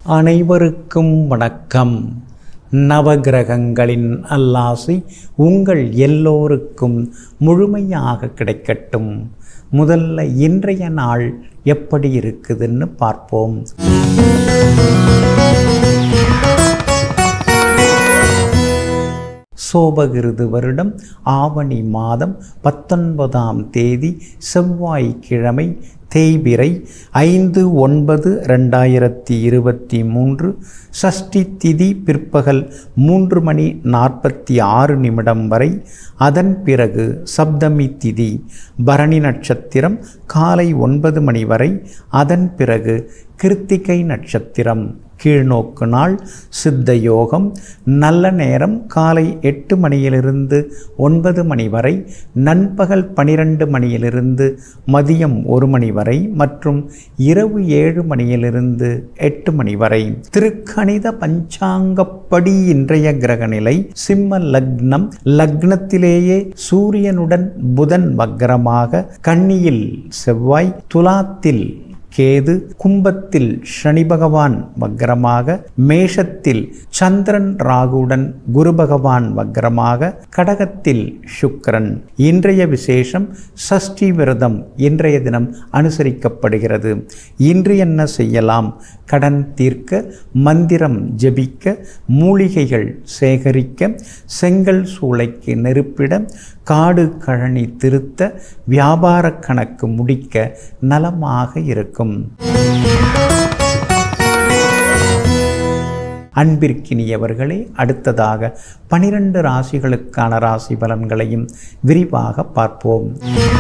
அனைவருக்கும் வணக்கம் நவகிரகங்களின் அல்லாசி உங்கள் எல்லோருக்கும் முழுமையாக கிடைக்கட்டும் முதல்ல இன்றைய நாள் எப்படி இருக்குதுன்னு பார்ப்போம் சோபகிருது வருடம் ஆவணி மாதம் பத்தொன்பதாம் தேதி செவ்வாய்க்கிழமை தேய்பிறை ஐந்து ஒன்பது ரெண்டாயிரத்தி இருபத்தி மூன்று சஷ்டி திதி பிற்பகல் மூன்று மணி நாற்பத்தி ஆறு நிமிடம் வரை அதன் பிறகு சப்தமி திதி பரணி நட்சத்திரம் காலை ஒன்பது மணி வரை அதன் பிறகு கிருத்திகை நட்சத்திரம் கீழ்நோக்கு நாள் சித்த யோகம் நல்ல நேரம் காலை எட்டு மணியிலிருந்து ஒன்பது மணி வரை நண்பகல் பனிரெண்டு மணியிலிருந்து மதியம் ஒரு மணி வரை மற்றும் இரவு ஏழு மணியிலிருந்து எட்டு மணி வரை திருக்கணித பஞ்சாங்கப்படி இன்றைய கிரகநிலை சிம்ம லக்னம் லக்னத்திலேயே சூரியனுடன் புதன் வக்ரமாக கன்னியில் செவ்வாய் துலாத்தில் கேது கும்பத்தில் சனி பகவான் வக்ரமாக மேஷத்தில் சந்திரன் ராகுடன் குரு பகவான் வக்ரமாக கடகத்தில் சுக்கிரன் இன்றைய விசேஷம் சஷ்டி விரதம் இன்றைய தினம் அனுசரிக்கப்படுகிறது இன்று என்ன செய்யலாம் கடன் தீர்க்க மந்திரம் ஜெபிக்க மூலிகைகள் சேகரிக்க செங்கல் சூளைக்கு நெருப்பிட காடு கழனி திருத்த வியாபார கணக்கு முடிக்க நலமாக இருக்கும் அன்பிற்கினியவர்களே அடுத்ததாக பனிரெண்டு ராசிகளுக்கான ராசி பலன்களையும் விரிவாக பார்ப்போம்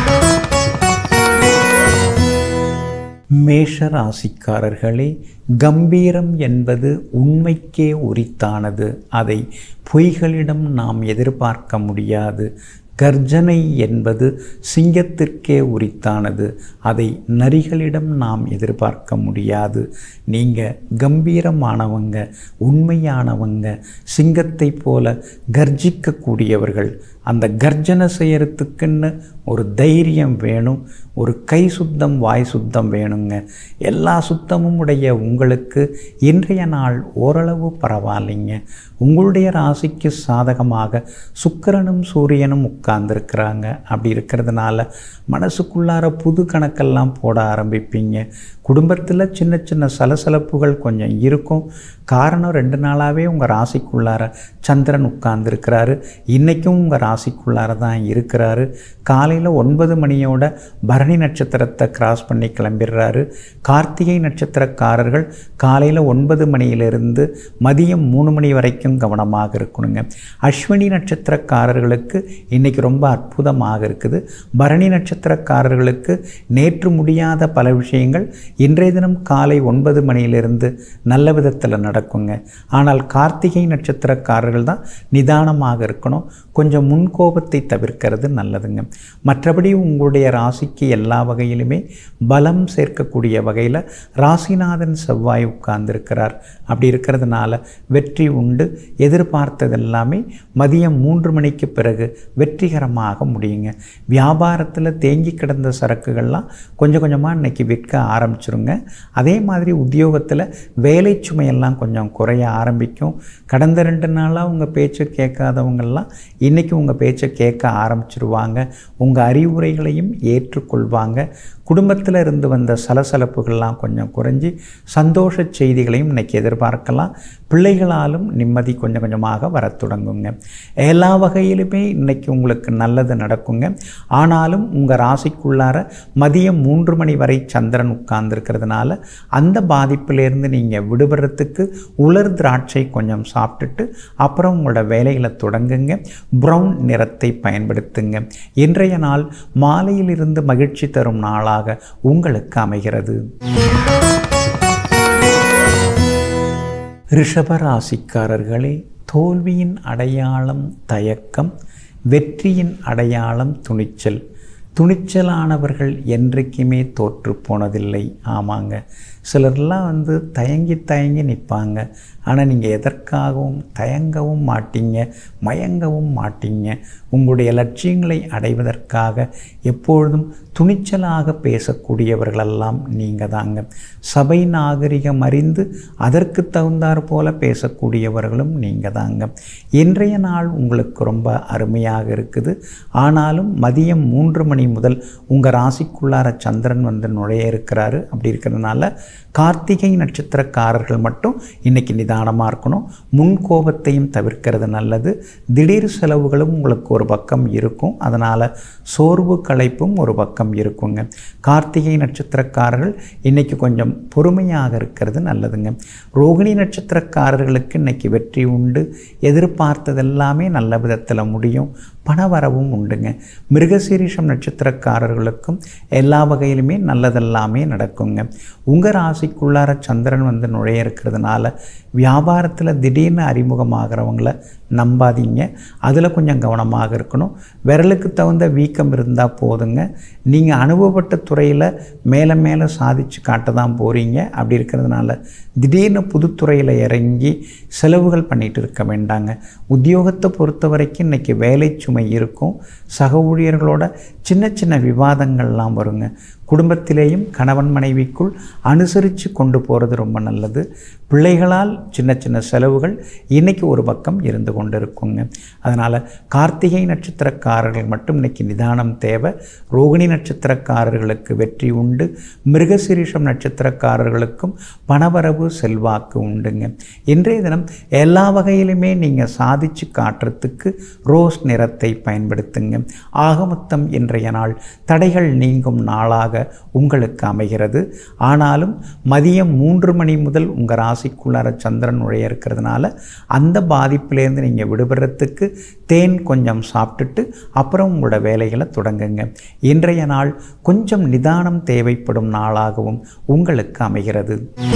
மேஷ ராசிக்காரர்களே கம்பீரம் என்பது உண்மைக்கே உரித்தானது அதை பொய்களிடம் நாம் எதிர்பார்க்க முடியாது கர்ஜனை என்பது சிங்கத்திற்கே உரித்தானது அதை நரிகளிடம் நாம் எதிர்பார்க்க முடியாது நீங்கள் கம்பீரமானவங்க உண்மையானவங்க சிங்கத்தை போல கர்ஜிக்கக்கூடியவர்கள் அந்த கர்ஜனை செய்யறதுக்குன்னு ஒரு தைரியம் வேணும் ஒரு கை சுத்தம் வாய் சுத்தம் வேணுங்க எல்லா சுத்தமும் உடைய உங்களுக்கு இன்றைய நாள் ஓரளவு பரவாயில்லைங்க உங்களுடைய ராசிக்கு சாதகமாக சுக்கிரனும் சூரியனும் உட்கார்ந்துருக்கிறாங்க அப்படி இருக்கிறதுனால மனசுக்குள்ளார புது கணக்கெல்லாம் போட ஆரம்பிப்பீங்க குடும்பத்தில் சின்ன சின்ன சலசலப்புகள் கொஞ்சம் இருக்கும் காரணம் ரெண்டு நாளாகவே உங்கள் ராசிக்குள்ளார சந்திரன் உட்கார்ந்துருக்கிறாரு இன்றைக்கும் உங்கள் ராசிக்குள்ளார தான் இருக்கிறாரு காலையில் ஒன்பது மணியோட பரணி நட்சத்திரத்தை கிராஸ் பண்ணி கிளம்பிடுறாரு கார்த்திகை நட்சத்திரக்காரர்கள் காலையில் ஒன்பது மணியிலிருந்து மதியம் மூணு மணி வரைக்கும் கவனமாக இருக்கணுங்க அஸ்வினி நட்சத்திரக்காரர்களுக்கு இன்றைக்கி ரொம்ப அற்புதமாக இருக்குது பரணி நட்சத்திரக்காரர்களுக்கு நேற்று முடியாத பல விஷயங்கள் இன்றைய தினம் காலை ஒன்பது மணியிலிருந்து நல்ல விதத்தில் நடக்குங்க ஆனால் கார்த்திகை நட்சத்திரக்காரர்கள் தான் நிதானமாக இருக்கணும் கொஞ்சம் முன்கோபத்தை தவிர்க்கிறது நல்லதுங்க மற்றபடி உங்களுடைய ராசிக்கு எல்லா வகையிலுமே பலம் சேர்க்கக்கூடிய வகையில் ராசிநாதன் செவ்வாய் உட்கார்ந்திருக்கிறார் அப்படி இருக்கிறதுனால வெற்றி உண்டு எதிர்பார்த்ததெல்லாமே மதியம் மூன்று மணிக்கு பிறகு வெற்றிகரமாக முடியுங்க வியாபாரத்தில் தேங்கி கிடந்த சரக்குகள்லாம் கொஞ்சம் கொஞ்சமாக இன்றைக்கி விற்க ஆரம்பிச்சிருங்க அதே மாதிரி உத்தியோகத்தில் வேலை சுமையெல்லாம் கொஞ்சம் குறைய ஆரம்பிக்கும் கடந்த ரெண்டு நாளாக உங்கள் பேச்சை கேட்காதவங்கெல்லாம் இன்றைக்கி உங்கள் பேச்சை கேட்க ஆரம்பிச்சிருவாங்க உங்கள் அறிவுரைகளையும் ஏற்றுக்கொள்வாங்க குடும்பத்தில் இருந்து வந்த சலசலப்புகள்லாம் கொஞ்சம் குறைஞ்சி சந்தோஷ செய்திகளையும் இன்றைக்கி எதிர்பார்க்கலாம் பிள்ளைகளாலும் நிம்மதி கொஞ்சம் கொஞ்சமாக வர தொடங்குங்க எல்லா வகையிலுமே இன்றைக்கி உங்களுக்கு நல்லது நடக்குங்க ஆனாலும் உங்கள் ராசிக்குள்ளார மதியம் மூன்று மணி வரை சந்திரன் உட்கார்ந்துருக்கிறதுனால அந்த பாதிப்பிலேருந்து நீங்கள் விடுபடுறதுக்கு உலர் திராட்சை கொஞ்சம் சாப்பிட்டுட்டு அப்புறம் உங்களோட வேலைகளை தொடங்குங்க ப்ரௌன் நிறத்தை பயன்படுத்துங்க இன்றைய நாள் மாலையிலிருந்து மகிழ்ச்சி தரும் நாளாக உங்களுக்கு அமைகிறது ரிஷபராசிக்காரர்களே தோல்வியின் அடையாளம் தயக்கம் வெற்றியின் அடையாளம் துணிச்சல் துணிச்சலானவர்கள் என்றைக்குமே தோற்று போனதில்லை ஆமாங்க சிலர்லாம் வந்து தயங்கி தயங்கி நிற்பாங்க ஆனால் நீங்கள் எதற்காகவும் தயங்கவும் மாட்டீங்க மயங்கவும் மாட்டீங்க உங்களுடைய லட்சியங்களை அடைவதற்காக எப்பொழுதும் துணிச்சலாக பேசக்கூடியவர்களெல்லாம் நீங்கள் தாங்க சபை நாகரிகம் அறிந்து அதற்கு தகுந்தாற் போல பேசக்கூடியவர்களும் நீங்கள் தாங்க இன்றைய நாள் உங்களுக்கு ரொம்ப அருமையாக இருக்குது ஆனாலும் மதியம் மூன்று மணி முதல் உங்கள் ராசிக்குள்ளார சந்திரன் வந்து நுழைய இருக்கிறாரு அப்படி இருக்கிறதுனால கார்த்திகை நட்சத்திரக்காரர்கள் மட்டும் இன்னைக்கு நிதானமாக இருக்கணும் முன் கோபத்தையும் தவிர்க்கிறது நல்லது திடீர் செலவுகளும் உங்களுக்கு ஒரு பக்கம் இருக்கும் அதனால் சோர்வு களைப்பும் ஒரு பக்கம் இருக்குங்க கார்த்திகை நட்சத்திரக்காரர்கள் இன்னைக்கு கொஞ்சம் பொறுமையாக இருக்கிறது நல்லதுங்க ரோகிணி நட்சத்திரக்காரர்களுக்கு இன்னைக்கு வெற்றி உண்டு எதிர்பார்த்ததெல்லாமே நல்ல விதத்தில் முடியும் பணவரவும் உண்டுங்க மிருகசீரிஷம் நட்சத்திரக்காரர்களுக்கும் எல்லா வகையிலுமே நல்லதெல்லாமே நடக்குங்க உங்கள் ராசிக்குள்ளார சந்திரன் வந்து நுழைய இருக்கிறதுனால வியாபாரத்தில் திடீர்னு அறிமுகமாகிறவங்கள நம்பாதீங்க அதில் கொஞ்சம் கவனமாக இருக்கணும் விரலுக்கு தகுந்த வீக்கம் இருந்தால் போதுங்க நீங்கள் அனுபவப்பட்ட துறையில் மேலே மேலே சாதித்து காட்ட தான் போகிறீங்க அப்படி இருக்கிறதுனால திடீர்னு புதுத்துறையில் இறங்கி செலவுகள் பண்ணிகிட்டு இருக்க வேண்டாங்க உத்தியோகத்தை பொறுத்த வரைக்கும் இன்றைக்கி வேலை சுமை இருக்கும் சக ஊழியர்களோட சின்ன சின்ன விவாதங்கள்லாம் வருங்க குடும்பத்திலேயும் கணவன் மனைவிக்குள் அனுசரித்து கொண்டு போகிறது ரொம்ப நல்லது பிள்ளைகளால் சின்ன சின்ன செலவுகள் இன்றைக்கி ஒரு பக்கம் இருந்து கொண்டு இருக்குங்க அதனால் கார்த்திகை நட்சத்திரக்காரர்கள் மட்டும் இன்றைக்கி நிதானம் தேவை ரோகிணி நட்சத்திரக்காரர்களுக்கு வெற்றி உண்டு மிருகசிரீஷம் நட்சத்திரக்காரர்களுக்கும் பணவரவு செல்வாக்கு உண்டுங்க இன்றைய தினம் எல்லா வகையிலுமே நீங்கள் சாதித்து காட்டுறதுக்கு ரோஸ் நிறத்தை பயன்படுத்துங்க ஆகமொத்தம் இன்றைய நாள் தடைகள் நீங்கும் நாளாக உங்களுக்கு அமைகிறது ஆனாலும் மதியம் மூன்று மணி முதல் உங்கள் ராசிக்குள்ளார சந்திரன் நுழைய இருக்கிறதுனால அந்த பாதிப்பிலேருந்து நீங்கள் விடுபடுறதுக்கு தேன் கொஞ்சம் சாப்பிட்டுட்டு அப்புறம் உங்களோட வேலைகளை தொடங்குங்க இன்றைய நாள் கொஞ்சம் நிதானம் தேவைப்படும் நாளாகவும் உங்களுக்கு அமைகிறது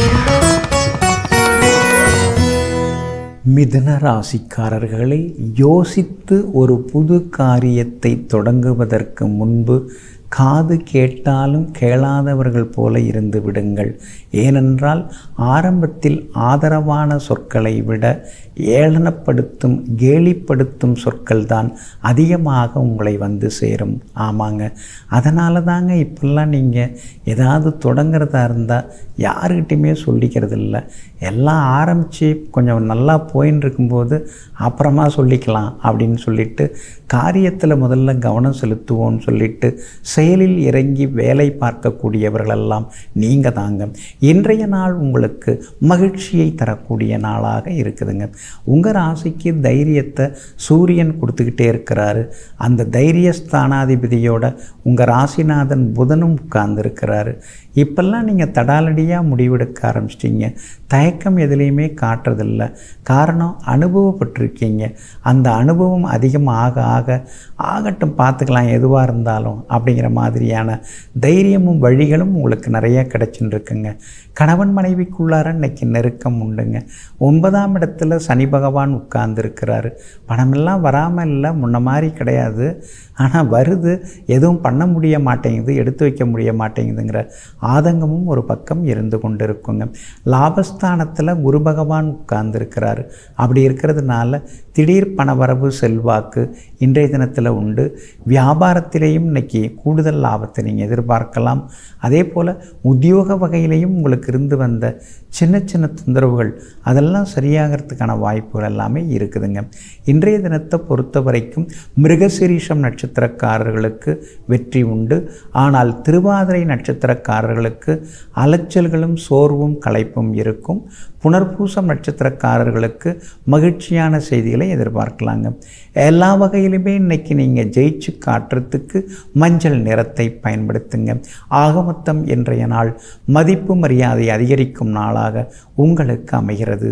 மிதுன ராசிக்காரர்களை யோசித்து ஒரு புது காரியத்தை தொடங்குவதற்கு முன்பு காது கேட்டாலும் கேளாதவர்கள் போல இருந்து விடுங்கள் ஏனென்றால் ஆரம்பத்தில் ஆதரவான சொற்களை விட ஏளனப்படுத்தும் கேலிப்படுத்தும் சொற்கள் தான் அதிகமாக உங்களை வந்து சேரும் ஆமாங்க அதனால தாங்க இப்போல்லாம் நீங்கள் ஏதாவது தொடங்குறதா இருந்தால் யாருக்கிட்டையுமே சொல்லிக்கிறது இல்லை எல்லாம் ஆரம்பித்து கொஞ்சம் நல்லா போயின்னு இருக்கும்போது அப்புறமா சொல்லிக்கலாம் அப்படின்னு சொல்லிட்டு காரியத்தில் முதல்ல கவனம் செலுத்துவோம்னு சொல்லிட்டு செயலில் இறங்கி வேலை பார்க்கக்கூடியவர்களெல்லாம் நீங்கள் தாங்க இன்றைய நாள் உங்களுக்கு மகிழ்ச்சியை தரக்கூடிய நாளாக இருக்குதுங்க உங்கள் ராசிக்கு தைரியத்தை சூரியன் கொடுத்துக்கிட்டே இருக்கிறாரு அந்த தைரிய ஸ்தானாதிபதியோட உங்கள் ராசிநாதன் புதனும் உட்கார்ந்துருக்கிறாரு இப்பெல்லாம் நீங்கள் தடாலடியாக முடிவெடுக்க ஆரம்பிச்சிட்டிங்க தயக்கம் எதுலேயுமே காட்டுறதில்ல காரணம் அனுபவப்பட்டிருக்கீங்க அந்த அனுபவம் அதிகமாக ஆக ஆகட்டும் பார்த்துக்கலாம் எதுவாக இருந்தாலும் அப்படிங்கிற மாதிரியான தைரியமும் வழிகளும் உங்களுக்கு நிறைய கிடச்சின்னு இருக்குங்க கணவன் மனைவிக்குள்ளார இன்னைக்கு நெருக்கம் உண்டுங்க ஒன்பதாம் இடத்துல சனி பகவான் உட்கார்ந்துருக்கிறாரு பணமெல்லாம் வராமல் இல்லை முன்ன மாதிரி கிடையாது ஆனால் வருது எதுவும் பண்ண முடிய மாட்டேங்குது எடுத்து வைக்க முடிய மாட்டேங்குதுங்கிற ஆதங்கமும் ஒரு பக்கம் இருந்து கொண்டு இருக்குங்க லாபஸ்தானத்தில் குரு பகவான் உட்கார்ந்துருக்கிறாரு அப்படி இருக்கிறதுனால திடீர் பணவரவு செல்வாக்கு இன்றைய தினத்தில் உண்டு வியாபாரத்திலேயும் இன்னைக்கு கூடுதல் லாபத்தை நீங்கள் எதிர்பார்க்கலாம் அதே போல் உத்தியோக வகையிலையும் உங்களுக்கு இருந்து வந்த சின்ன சின்ன தொந்தரவுகள் அதெல்லாம் சரியாகிறதுக்கான வாய்ப்புகள் எல்லாமே இருக்குதுங்க இன்றைய தினத்தை பொறுத்த வரைக்கும் மிருகசிரீஷம் நட்சத்திரக்காரர்களுக்கு வெற்றி உண்டு ஆனால் திருவாதிரை நட்சத்திரக்காரர்களுக்கு அலைச்சல்களும் சோர்வும் களைப்பும் இருக்கும் புனர்பூசம் நட்சத்திரக்காரர்களுக்கு மகிழ்ச்சியான செய்திகளை எதிர்பார்க்கலாங்க எல்லா வகையிலுமே இன்னைக்கு நீங்கள் ஜெயிச்சு காட்டுறதுக்கு மஞ்சள் நிறத்தை பயன்படுத்துங்க ஆகமொத்தம் இன்றைய நாள் மதிப்பு மரியாதை அதிகரிக்கும் நாளாக உங்களுக்கு அமைகிறது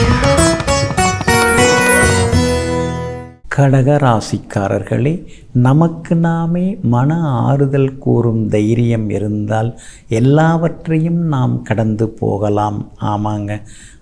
கடக ராசிக்காரர்களே நமக்கு நாமே மன ஆறுதல் கூறும் தைரியம் இருந்தால் எல்லாவற்றையும் நாம் கடந்து போகலாம் ஆமாங்க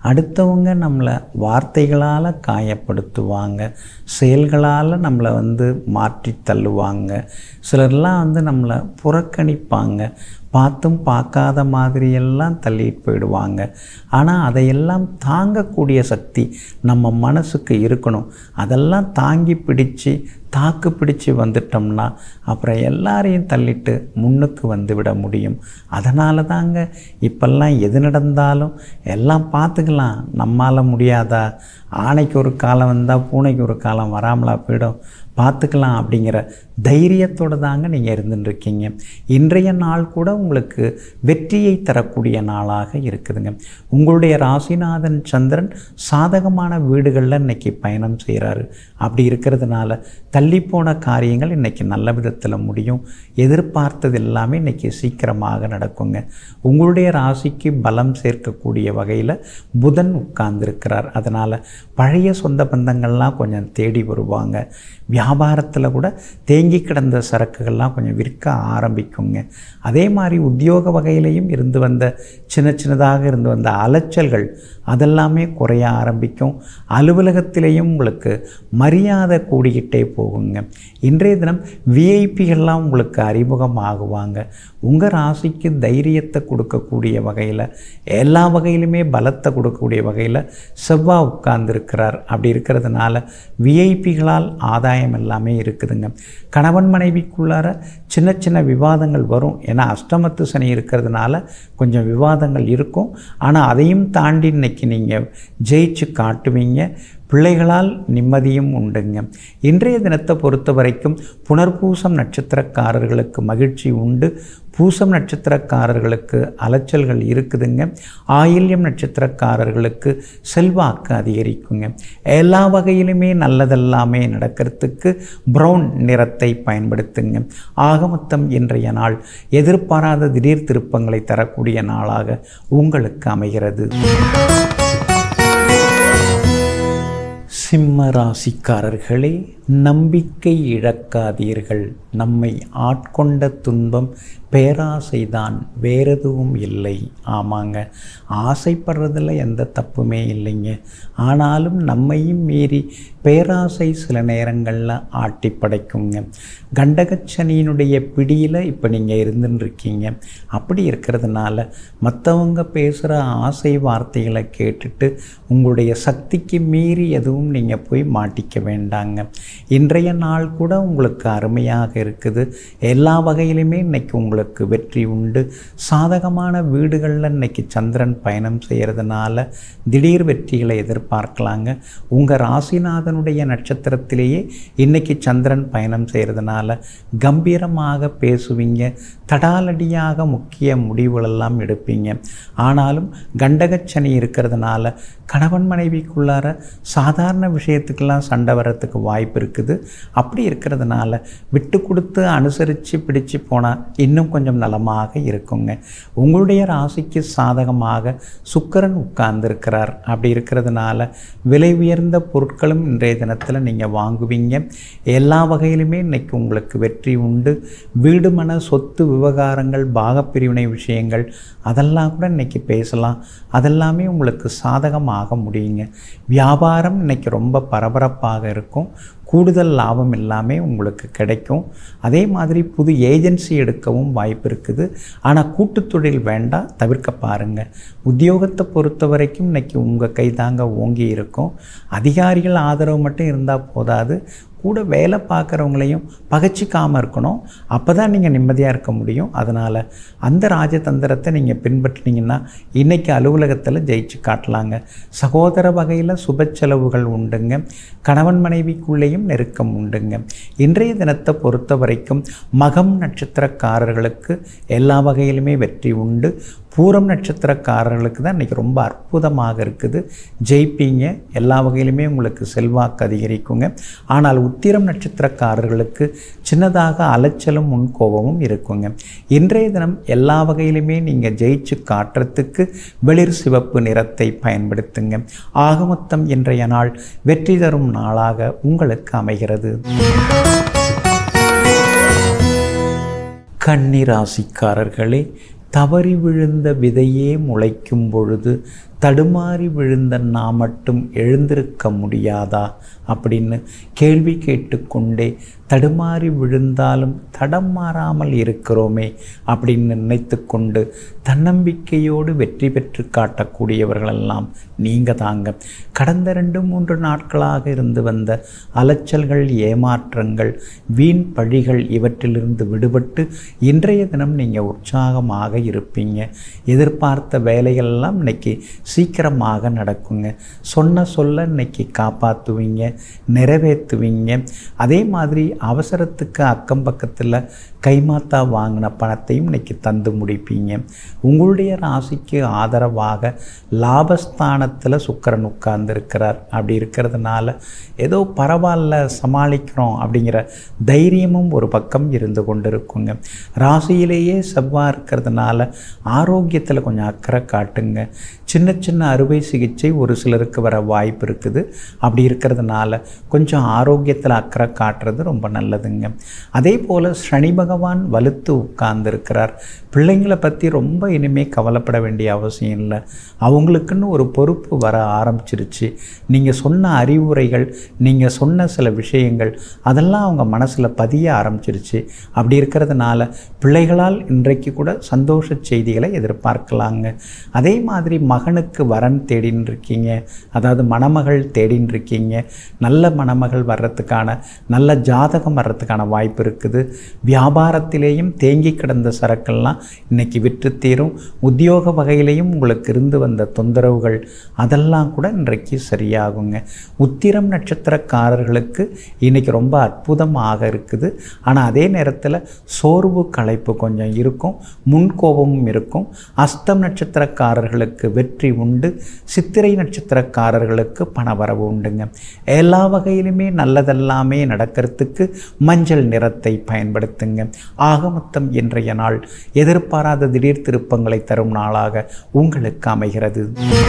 அடுத்தவங்க நம்மளை வார்த்தைகளால் காயப்படுத்துவாங்க செயல்களால் நம்மளை வந்து மாற்றி தள்ளுவாங்க சிலர்லாம் வந்து நம்மளை புறக்கணிப்பாங்க பார்த்தும் பார்க்காத மாதிரியெல்லாம் தள்ளிட்டு போயிடுவாங்க ஆனால் அதையெல்லாம் தாங்கக்கூடிய சக்தி நம்ம மனசுக்கு இருக்கணும் அதெல்லாம் தாங்கி பிடிச்சு தாக்கு பிடிச்சு வந்துட்டோம்னா அப்புறம் எல்லாரையும் தள்ளிட்டு முன்னுக்கு வந்து விட முடியும் அதனால தாங்க இப்பெல்லாம் எது நடந்தாலும் எல்லாம் பார்த்துக்கலாம் நம்மால் முடியாதா ஆணைக்கு ஒரு காலம் வந்தால் பூனைக்கு ஒரு காலம் வராமலா போயிடும் பார்த்துக்கலாம் அப்படிங்கிற தைரியத்தோடு தாங்க நீங்கள் இருந்துட்டுருக்கீங்க இன்றைய நாள் கூட உங்களுக்கு வெற்றியை தரக்கூடிய நாளாக இருக்குதுங்க உங்களுடைய ராசிநாதன் சந்திரன் சாதகமான வீடுகளில் இன்னைக்கு பயணம் செய்கிறாரு அப்படி இருக்கிறதுனால தள்ளிப்போன காரியங்கள் இன்றைக்கி நல்ல விதத்தில் முடியும் எதிர்பார்த்தது எல்லாமே இன்றைக்கி சீக்கிரமாக நடக்குங்க உங்களுடைய ராசிக்கு பலம் சேர்க்கக்கூடிய வகையில் புதன் உட்கார்ந்துருக்கிறார் அதனால் பழைய சொந்த பந்தங்கள்லாம் கொஞ்சம் தேடி வருவாங்க வியாபாரத்தில் கூட தேங்கி கிடந்த சரக்குகள்லாம் கொஞ்சம் விற்க ஆரம்பிக்குங்க அதே மாதிரி உத்தியோக வகையிலையும் இருந்து வந்த சின்ன சின்னதாக இருந்து வந்த அலைச்சல்கள் அதெல்லாமே குறைய ஆரம்பிக்கும் அலுவலகத்திலேயும் உங்களுக்கு மரியாதை கூடிக்கிட்டே போகுங்க இன்றைய தினம் விஐபிகள்லாம் உங்களுக்கு அறிமுகமாகுவாங்க உங்கள் ராசிக்கு தைரியத்தை கொடுக்கக்கூடிய வகையில் எல்லா வகையிலுமே பலத்தை கொடுக்கக்கூடிய வகையில் செவ்வாய் உட்கார்ந்துருக்கிறார் அப்படி இருக்கிறதுனால விஐபிகளால் ஆதாயம் எல்லாமே இருக்குதுங்க கணவன் மனைவிக்குள்ளார சின்ன சின்ன விவாதங்கள் வரும் ஏன்னா அஷ்டமத்து சனி இருக்கிறதுனால கொஞ்சம் விவாதங்கள் இருக்கும் ஆனால் அதையும் தாண்டி இன்னைக்கு நீங்கள் ஜெயிச்சு காட்டுவீங்க பிள்ளைகளால் நிம்மதியும் உண்டுங்க இன்றைய தினத்தை பொறுத்த வரைக்கும் புனர்பூசம் நட்சத்திரக்காரர்களுக்கு மகிழ்ச்சி உண்டு பூசம் நட்சத்திரக்காரர்களுக்கு அலைச்சல்கள் இருக்குதுங்க ஆயில்யம் நட்சத்திரக்காரர்களுக்கு செல்வாக்கு அதிகரிக்குங்க எல்லா வகையிலுமே நல்லதெல்லாமே நடக்கிறதுக்கு ப்ரௌன் நிறத்தை பயன்படுத்துங்க ஆக மொத்தம் இன்றைய நாள் எதிர்பாராத திடீர் திருப்பங்களை தரக்கூடிய நாளாக உங்களுக்கு அமைகிறது சிம்ம ராசிக்காரர்களே நம்பிக்கை இழக்காதீர்கள் நம்மை ஆட்கொண்ட துன்பம் பேராசைதான் வேறெதுவும் இல்லை ஆமாங்க ஆசைப்படுறதில் எந்த தப்புமே இல்லைங்க ஆனாலும் நம்மையும் மீறி பேராசை சில நேரங்களில் ஆட்டி படைக்குங்க கண்டகச்சனியினுடைய பிடியில் இப்போ நீங்கள் இருந்துன்னு இருக்கீங்க அப்படி இருக்கிறதுனால மற்றவங்க பேசுகிற ஆசை வார்த்தைகளை கேட்டுட்டு உங்களுடைய சக்திக்கு மீறி எதுவும் நீங்கள் போய் மாட்டிக்க வேண்டாங்க இன்றைய நாள் கூட உங்களுக்கு அருமையாக இருக்குது எல்லா வகையிலுமே இன்னைக்கு உங்களுக்கு வெற்றி உண்டு சாதகமான வீடுகளில் இன்னைக்கு சந்திரன் பயணம் செய்கிறதுனால திடீர் வெற்றிகளை எதிர்பார்க்கலாங்க உங்கள் ராசிநாதனுடைய நட்சத்திரத்திலேயே இன்னைக்கு சந்திரன் பயணம் செய்கிறதுனால கம்பீரமாக பேசுவீங்க தடாலடியாக முக்கிய முடிவுகளெல்லாம் எடுப்பீங்க ஆனாலும் கண்டகச்சனி இருக்கிறதுனால கணவன் மனைவிக்குள்ளார சாதாரண விஷயத்துக்கெல்லாம் சண்டை வர்றதுக்கு வாய்ப்பு இருக்குது அப்படி இருக்கிறதுனால விட்டு கொடுத்து அனுசரித்து பிடிச்சு போனால் இன்னும் கொஞ்சம் நலமாக இருக்குங்க உங்களுடைய ராசிக்கு சாதகமாக சுக்கரன் உட்கார்ந்துருக்கிறார் அப்படி இருக்கிறதுனால விலை உயர்ந்த பொருட்களும் இன்றைய தினத்தில் நீங்கள் வாங்குவீங்க எல்லா வகையிலுமே இன்னைக்கு உங்களுக்கு வெற்றி உண்டு வீடு மன சொத்து விவகாரங்கள் பாகப்பிரிவினை விஷயங்கள் அதெல்லாம் கூட இன்னைக்கு பேசலாம் அதெல்லாமே உங்களுக்கு சாதகமாக முடியுங்க வியாபாரம் இன்னைக்கு ரொம்ப பரபரப்பாக இருக்கும் கூடுதல் லாபம் எல்லாமே உங்களுக்கு கிடைக்கும் அதே மாதிரி புது ஏஜென்சி எடுக்கவும் வாய்ப்பு இருக்குது ஆனால் கூட்டுத் தொழில் வேண்டாம் தவிர்க்க பாருங்கள் உத்தியோகத்தை பொறுத்த வரைக்கும் இன்னைக்கு உங்கள் கை தாங்க ஓங்கி இருக்கும் அதிகாரிகள் ஆதரவு மட்டும் இருந்தால் போதாது கூட வேலை பார்க்குறவங்களையும் பகச்சிக்காமல் இருக்கணும் அப்போ தான் நீங்கள் நிம்மதியாக இருக்க முடியும் அதனால் அந்த ராஜதந்திரத்தை நீங்கள் பின்பற்றினீங்கன்னா இன்றைக்கி அலுவலகத்தில் ஜெயிச்சு காட்டலாங்க சகோதர வகையில் சுப செலவுகள் உண்டுங்க கணவன் மனைவிக்குள்ளேயும் நெருக்கம் உண்டுங்க இன்றைய தினத்தை பொறுத்த வரைக்கும் மகம் நட்சத்திரக்காரர்களுக்கு எல்லா வகையிலுமே வெற்றி உண்டு பூரம் நட்சத்திரக்காரர்களுக்கு தான் இன்றைக்கி ரொம்ப அற்புதமாக இருக்குது ஜெயிப்பீங்க எல்லா வகையிலுமே உங்களுக்கு செல்வாக்கு அதிகரிக்குங்க ஆனால் உத்திரம் நட்சத்திரக்காரர்களுக்கு சின்னதாக அலைச்சலும் முன்கோபமும் இருக்குங்க இன்றைய தினம் எல்லா வகையிலுமே நீங்கள் ஜெயிச்சு காட்டுறதுக்கு வெளிர் சிவப்பு நிறத்தை பயன்படுத்துங்க ஆகமொத்தம் இன்றைய நாள் வெற்றி தரும் நாளாக உங்களுக்கு அமைகிறது கன்னிராசிக்காரர்களே தவறி விழுந்த விதையே முளைக்கும் பொழுது தடுமாறி விழுந்த நான் மட்டும் எழுந்திருக்க முடியாதா அப்படின்னு கேள்வி கேட்டுக்கொண்டே தடுமாறி விழுந்தாலும் தடம் மாறாமல் இருக்கிறோமே அப்படின்னு நினைத்து கொண்டு தன்னம்பிக்கையோடு வெற்றி பெற்று காட்டக்கூடியவர்களெல்லாம் நீங்கள் தாங்க கடந்த ரெண்டு மூன்று நாட்களாக இருந்து வந்த அலைச்சல்கள் ஏமாற்றங்கள் வீண் பழிகள் இவற்றிலிருந்து விடுபட்டு இன்றைய தினம் நீங்கள் உற்சாகமாக இருப்பீங்க எதிர்பார்த்த வேலைகள்லாம் இன்னைக்கு சீக்கிரமாக நடக்குங்க சொன்ன சொல்ல இன்னைக்கு காப்பாற்றுவீங்க நிறைவேற்றுவீங்க அதே மாதிரி அவசரத்துக்கு அக்கம் பக்கத்தில் கைமாத்தா வாங்கின பணத்தையும் இன்னைக்கு தந்து முடிப்பீங்க உங்களுடைய ராசிக்கு ஆதரவாக லாபஸ்தானத்தில் சுக்கரன் உட்கார்ந்துருக்கிறார் அப்படி இருக்கிறதுனால ஏதோ பரவாயில்ல சமாளிக்கிறோம் அப்படிங்கிற தைரியமும் ஒரு பக்கம் இருந்து கொண்டு இருக்குங்க ராசியிலேயே செவ்வாய் இருக்கிறதுனால ஆரோக்கியத்தில் கொஞ்சம் அக்கறை காட்டுங்க சின்ன சின்ன அறுவை சிகிச்சை ஒரு சிலருக்கு வர வாய்ப்பு இருக்குது அப்படி இருக்கிறதுனால கொஞ்சம் ஆரோக்கியத்தில் அக்கறை காட்டுறது ரொம்ப நல்லதுங்க அதே போல் சனி பகவான் வலுத்து உட்கார்ந்துருக்கிறார் பிள்ளைங்களை பற்றி ரொம்ப இனிமேல் கவலைப்பட வேண்டிய அவசியம் இல்லை அவங்களுக்குன்னு ஒரு பொறுப்பு வர ஆரம்பிச்சிருச்சு நீங்கள் சொன்ன அறிவுரைகள் நீங்கள் சொன்ன சில விஷயங்கள் அதெல்லாம் அவங்க மனசில் பதிய ஆரம்பிச்சிருச்சு அப்படி இருக்கிறதுனால பிள்ளைகளால் இன்றைக்கு கூட சந்தோஷ செய்திகளை எதிர்பார்க்கலாங்க அதே மாதிரி மகனுக்கு வரன் தேடின்னு இருக்கீங்க அதாவது மணமகள் தேடின்னு இருக்கீங்க நல்ல மணமகள் வர்றதுக்கான நல்ல ஜாதகம் வர்றதுக்கான வாய்ப்பு இருக்குது வியாபாரத்திலேயும் தேங்கி கிடந்த சரக்கெல்லாம் இன்னைக்கு விற்று தீரும் உத்தியோக வகையிலையும் உங்களுக்கு இருந்து வந்த தொந்தரவுகள் அதெல்லாம் கூட இன்றைக்கு சரியாகுங்க உத்திரம் நட்சத்திரக்காரர்களுக்கு இன்னைக்கு ரொம்ப அற்புதமாக இருக்குது ஆனால் அதே நேரத்தில் சோர்வு களைப்பு கொஞ்சம் இருக்கும் முன்கோபமும் இருக்கும் அஸ்தம் நட்சத்திரக்காரர்களுக்கு வெற்றி உண்டு சித்திரை நட்சத்திரக்காரர்களுக்கு பணவரவு உண்டுங்க எல்லா வகையிலுமே நல்லதெல்லாமே நடக்கிறதுக்கு மஞ்சள் நிறத்தை பயன்படுத்துங்க ஆக மொத்தம் இன்றைய நாள் எதிர்பாராத திடீர் திருப்பங்களை தரும் நாளாக உங்களுக்கு அமைகிறது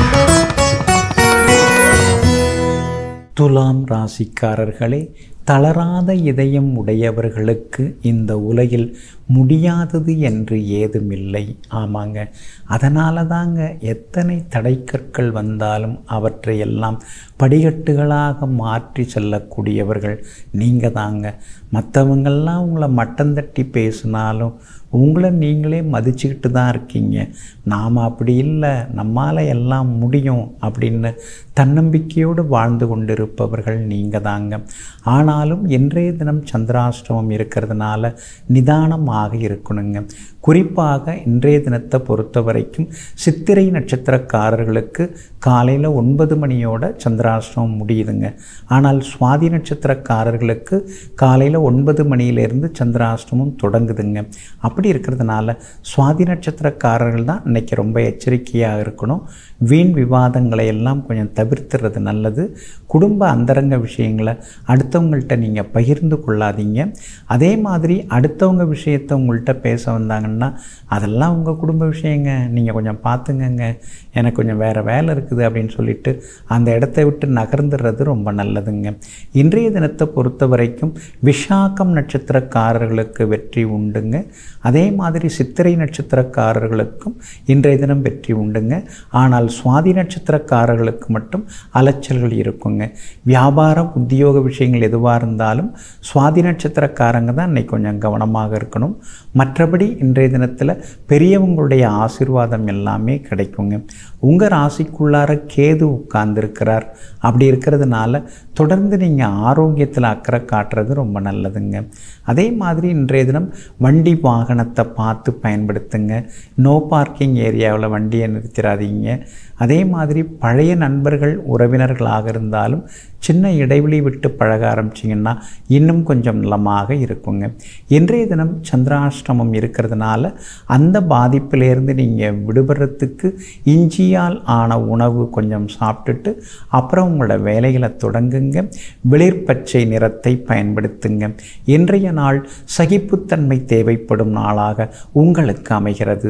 துலாம் ராசிக்காரர்களே தளராத இதயம் உடையவர்களுக்கு இந்த உலகில் முடியாதது என்று ஏதுமில்லை ஆமாங்க அதனால தாங்க எத்தனை தடைக்கற்கள் வந்தாலும் அவற்றை எல்லாம் படிக்கட்டுகளாக மாற்றி செல்லக்கூடியவர்கள் நீங்கள் தாங்க மற்றவங்கெல்லாம் உங்களை மட்டம் தட்டி பேசினாலும் உங்களை நீங்களே மதிச்சுக்கிட்டு தான் இருக்கீங்க நாம் அப்படி இல்லை நம்மால் எல்லாம் முடியும் அப்படின்னு தன்னம்பிக்கையோடு வாழ்ந்து கொண்டிருப்பவர்கள் நீங்கள் தாங்க ஆனாலும் இன்றைய தினம் சந்திராஷ்டமம் இருக்கிறதுனால நிதானமாக இருக்கணுங்க குறிப்பாக இன்றைய தினத்தை பொறுத்த வரைக்கும் சித்திரை நட்சத்திரக்காரர்களுக்கு காலையில் ஒன்பது மணியோட சந்திராஷ்டமம் முடியுதுங்க ஆனால் சுவாதி நட்சத்திரக்காரர்களுக்கு காலையில் ஒன்பது மணியிலேருந்து சந்திராஷ்டமம் தொடங்குதுங்க அப்படி இருக்கிறதுனால சுவாதி நட்சத்திரக்காரர்கள் தான் இன்றைக்கி ரொம்ப எச்சரிக்கையாக இருக்கணும் வீண் விவாதங்களை எல்லாம் கொஞ்சம் தவிர்த்துறது நல்லது குடும்ப அந்தரங்க விஷயங்களை அடுத்தவங்கள்ட்ட நீங்கள் பகிர்ந்து கொள்ளாதீங்க அதே மாதிரி அடுத்தவங்க விஷயத்தை உங்கள்கிட்ட பேச வந்தாங்கன்னா அதெல்லாம் உங்கள் குடும்ப விஷயங்க நீங்கள் கொஞ்சம் பார்த்துங்கங்க எனக்கு கொஞ்சம் வேறு வேலை இருக்குது அப்படின்னு சொல்லிட்டு அந்த இடத்த விட்டு நகர்ந்துடுறது ரொம்ப நல்லதுங்க இன்றைய தினத்தை பொறுத்த வரைக்கும் விஷாக்கம் நட்சத்திரக்காரர்களுக்கு வெற்றி உண்டுங்க அதே மாதிரி சித்திரை நட்சத்திரக்காரர்களுக்கும் இன்றைய தினம் வெற்றி உண்டுங்க ஆனால் சுவாதி நட்சத்திரக்காரர்களுக்கு மட்டும் அலைச்சல்கள் இருக்குங்க வியாபாரம் உத்தியோக விஷயங்கள் எதுவாக இருந்தாலும் சுவாதி நட்சத்திரக்காரங்க தான் இன்னைக்கு கொஞ்சம் கவனமாக இருக்கணும் மற்றபடி இன்றைய தினத்தில் பெரியவங்களுடைய ஆசீர்வாதம் எல்லாமே கிடைக்குங்க உங்கள் ராசிக்குள்ளார கேது உட்கார்ந்துருக்கிறார் அப்படி இருக்கிறதுனால தொடர்ந்து நீங்கள் ஆரோக்கியத்தில் அக்கறை காட்டுறது ரொம்ப நல்லதுங்க அதே மாதிரி இன்றைய தினம் வண்டி வாகனத்தை பார்த்து பயன்படுத்துங்க நோ பார்க்கிங் ஏரியாவில் வண்டியை நிறுத்திடாதீங்க அதே மாதிரி பழைய நண்பர்கள் உறவினர்களாக இருந்தாலும் சின்ன இடைவெளி விட்டு பழக ஆரம்பிச்சிங்கன்னா இன்னும் கொஞ்சம் நலமாக இருக்குங்க இன்றைய தினம் சந்திராஷ்டமம் இருக்கிறதுனால அந்த பாதிப்பிலேருந்து நீங்கள் விடுபடுறதுக்கு இஞ்சியால் ஆன உணவு கொஞ்சம் சாப்பிட்டுட்டு அப்புறம் உங்களோட வேலைகளை தொடங்குங்க வெளிர்பச்சை நிறத்தை பயன்படுத்துங்க இன்றைய நாள் சகிப்புத்தன்மை தேவைப்படும் நாளாக உங்களுக்கு அமைகிறது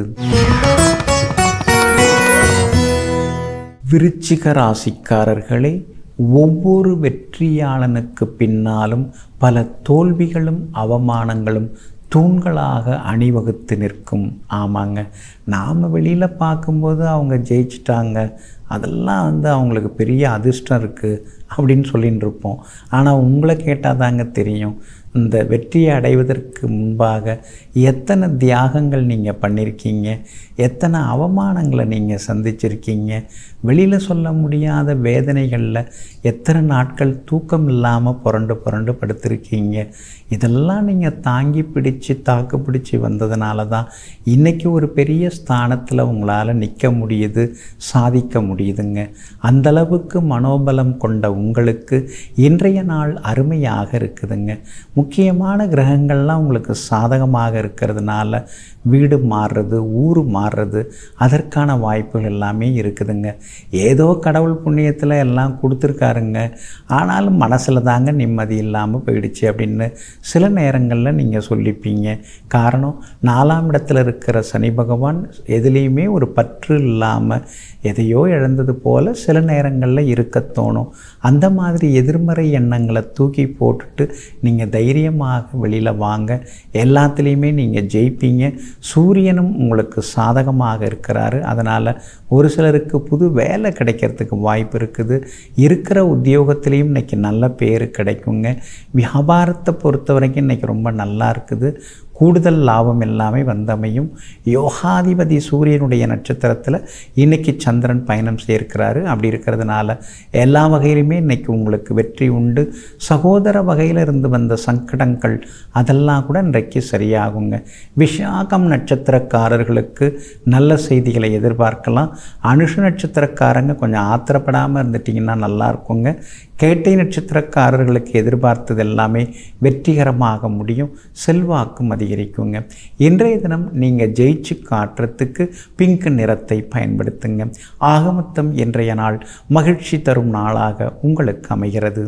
விருச்சிக ராசிக்காரர்களே ஒவ்வொரு வெற்றியாளனுக்கு பின்னாலும் பல தோல்விகளும் அவமானங்களும் தூண்களாக அணிவகுத்து நிற்கும் ஆமாங்க நாம் வெளியில் பார்க்கும்போது அவங்க ஜெயிச்சிட்டாங்க அதெல்லாம் வந்து அவங்களுக்கு பெரிய அதிர்ஷ்டம் இருக்குது அப்படின்னு சொல்லின்னு இருப்போம் ஆனால் உங்களை கேட்டால் தாங்க தெரியும் இந்த வெற்றியை அடைவதற்கு முன்பாக எத்தனை தியாகங்கள் நீங்கள் பண்ணியிருக்கீங்க எத்தனை அவமானங்களை நீங்கள் சந்திச்சிருக்கீங்க வெளியில் சொல்ல முடியாத வேதனைகளில் எத்தனை நாட்கள் தூக்கம் இல்லாமல் புரண்டு புரண்டு படுத்திருக்கீங்க இதெல்லாம் நீங்கள் தாங்கி பிடிச்சு தாக்கு பிடிச்சி வந்ததுனால தான் இன்றைக்கி ஒரு பெரிய ஸ்தானத்தில் உங்களால் நிற்க முடியுது சாதிக்க முடியுதுங்க அந்தளவுக்கு மனோபலம் கொண்ட உங்களுக்கு இன்றைய நாள் அருமையாக இருக்குதுங்க முக்கியமான கிரகங்கள்லாம் உங்களுக்கு சாதகமாக இருக்கிறதுனால வீடு மாறுறது ஊர் மாறுறது அதற்கான வாய்ப்புகள் எல்லாமே இருக்குதுங்க ஏதோ கடவுள் புண்ணியத்தில் எல்லாம் கொடுத்துருக்காருங்க ஆனாலும் மனசில் தாங்க நிம்மதி இல்லாமல் போயிடுச்சு அப்படின்னு சில நேரங்களில் நீங்கள் சொல்லிப்பீங்க காரணம் நாலாம் இடத்துல இருக்கிற சனி பகவான் எதுலேயுமே ஒரு பற்று இல்லாமல் எதையோ இழந்தது போல் சில நேரங்களில் இருக்க தோணும் அந்த மாதிரி எதிர்மறை எண்ணங்களை தூக்கி போட்டுட்டு நீங்கள் தைரியமாக வெளியில் வாங்க எல்லாத்துலேயுமே நீங்கள் ஜெயிப்பீங்க சூரியனும் உங்களுக்கு சாதகமாக இருக்கிறாரு அதனால் ஒரு சிலருக்கு புது வேலை கிடைக்கிறதுக்கு வாய்ப்பு இருக்குது இருக்கிற உத்தியோகத்திலையும் இன்றைக்கி நல்ல பேர் கிடைக்குங்க வியாபாரத்தை பொறுத்த வரைக்கும் இன்றைக்கி ரொம்ப நல்லா இருக்குது கூடுதல் லாபம் எல்லாமே வந்தமையும் யோகாதிபதி சூரியனுடைய நட்சத்திரத்தில் இன்றைக்கி சந்திரன் பயணம் செய்யிருக்கிறாரு அப்படி இருக்கிறதுனால எல்லா வகையிலுமே இன்றைக்கி உங்களுக்கு வெற்றி உண்டு சகோதர வகையில் இருந்து வந்த சங்கடங்கள் அதெல்லாம் கூட இன்றைக்கு சரியாகுங்க விஷாகம் நட்சத்திரக்காரர்களுக்கு நல்ல செய்திகளை எதிர்பார்க்கலாம் அனுஷ நட்சத்திரக்காரங்க கொஞ்சம் ஆத்திரப்படாமல் இருந்துட்டிங்கன்னா நல்லா இருக்குங்க கேட்டை நட்சத்திரக்காரர்களுக்கு எதிர்பார்த்தது எல்லாமே வெற்றிகரமாக முடியும் செல்வாக்கும் அதிகரிக்குங்க இன்றைய தினம் நீங்கள் ஜெயிச்சு காட்டுறதுக்கு பிங்க் நிறத்தை பயன்படுத்துங்க ஆகமொத்தம் இன்றைய நாள் மகிழ்ச்சி தரும் நாளாக உங்களுக்கு அமைகிறது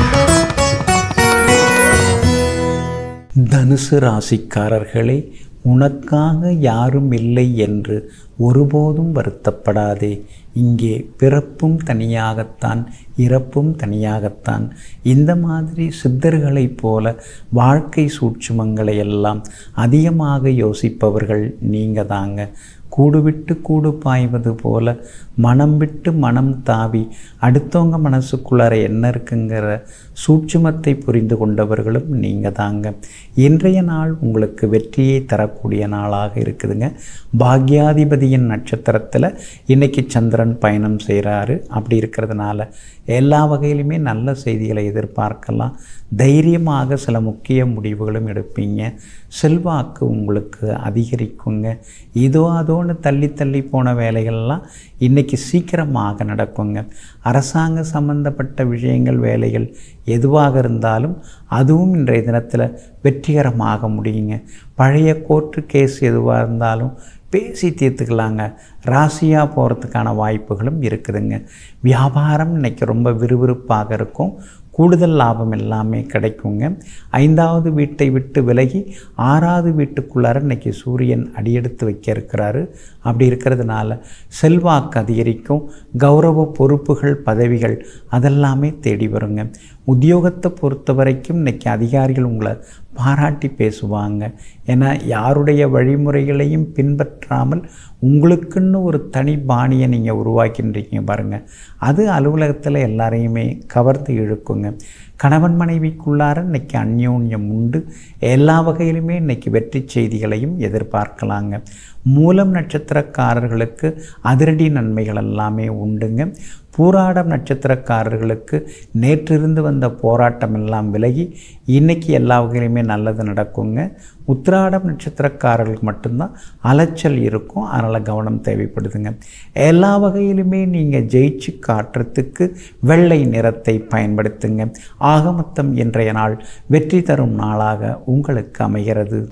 தனுசு ராசிக்காரர்களே உனக்காக யாரும் இல்லை என்று ஒருபோதும் வருத்தப்படாதே இங்கே பிறப்பும் தனியாகத்தான் இறப்பும் தனியாகத்தான் இந்த மாதிரி சித்தர்களைப் போல வாழ்க்கை சூட்சுமங்களை எல்லாம் அதிகமாக யோசிப்பவர்கள் நீங்கள் தாங்க கூடு விட்டு கூடு பாய்வது போல மனம் விட்டு மனம் தாவி அடுத்தவங்க மனசுக்குள்ளார என்ன இருக்குங்கிற சூட்சுமத்தை புரிந்து கொண்டவர்களும் நீங்கள் தாங்க இன்றைய நாள் உங்களுக்கு வெற்றியை தரக்கூடிய நாளாக இருக்குதுங்க பாக்யாதிபதியின் நட்சத்திரத்தில் இன்றைக்கி சந்திரன் பயணம் செய்கிறாரு அப்படி இருக்கிறதுனால எல்லா வகையிலுமே நல்ல செய்திகளை எதிர்பார்க்கலாம் தைரியமாக சில முக்கிய முடிவுகளும் எடுப்பீங்க செல்வாக்கு உங்களுக்கு அதிகரிக்குங்க இதோ அதோன்னு தள்ளி தள்ளி போன வேலைகள்லாம் இன்றைக்கி சீக்கிரமாக நடக்குங்க அரசாங்க சம்பந்தப்பட்ட விஷயங்கள் வேலைகள் எதுவாக இருந்தாலும் அதுவும் இன்றைய தினத்தில் வெற்றிகரமாக முடியுங்க பழைய கோர்ட்டு கேஸ் எதுவாக இருந்தாலும் பேசி தீர்த்துக்கலாங்க ராசியாக போகிறதுக்கான வாய்ப்புகளும் இருக்குதுங்க வியாபாரம் இன்றைக்கி ரொம்ப விறுவிறுப்பாக இருக்கும் கூடுதல் லாபம் எல்லாமே கிடைக்குங்க ஐந்தாவது வீட்டை விட்டு விலகி ஆறாவது வீட்டுக்குள்ளார இன்றைக்கி சூரியன் அடியெடுத்து வைக்க இருக்கிறாரு அப்படி இருக்கிறதுனால செல்வாக்கு அதிகரிக்கும் கௌரவ பொறுப்புகள் பதவிகள் அதெல்லாமே தேடி வருங்க உத்தியோகத்தை பொறுத்த வரைக்கும் இன்றைக்கி அதிகாரிகள் உங்களை பாராட்டி பேசுவாங்க ஏன்னா யாருடைய வழிமுறைகளையும் பின்பற்றாமல் உங்களுக்குன்னு ஒரு தனி பாணியை நீங்கள் உருவாக்கின்றீங்க பாருங்கள் அது அலுவலகத்தில் எல்லாரையுமே கவர்ந்து இழுக்குங்க கணவன் மனைவிக்குள்ளார இன்றைக்கி அந்யோன்யம் உண்டு எல்லா வகையிலுமே இன்றைக்கி வெற்றி செய்திகளையும் எதிர்பார்க்கலாங்க மூலம் நட்சத்திரக்காரர்களுக்கு அதிரடி நன்மைகள் எல்லாமே உண்டுங்க பூராடம் நட்சத்திரக்காரர்களுக்கு நேற்றிருந்து வந்த போராட்டம் எல்லாம் விலகி இன்றைக்கி எல்லா வகையிலுமே நல்லது நடக்குங்க உத்திராடம் நட்சத்திரக்காரர்களுக்கு மட்டும்தான் அலைச்சல் இருக்கும் அதனால் கவனம் தேவைப்படுதுங்க எல்லா வகையிலுமே நீங்கள் ஜெயிச்சு காட்டுறதுக்கு வெள்ளை நிறத்தை பயன்படுத்துங்க ஆகமொத்தம் இன்றைய நாள் வெற்றி தரும் நாளாக உங்களுக்கு அமைகிறது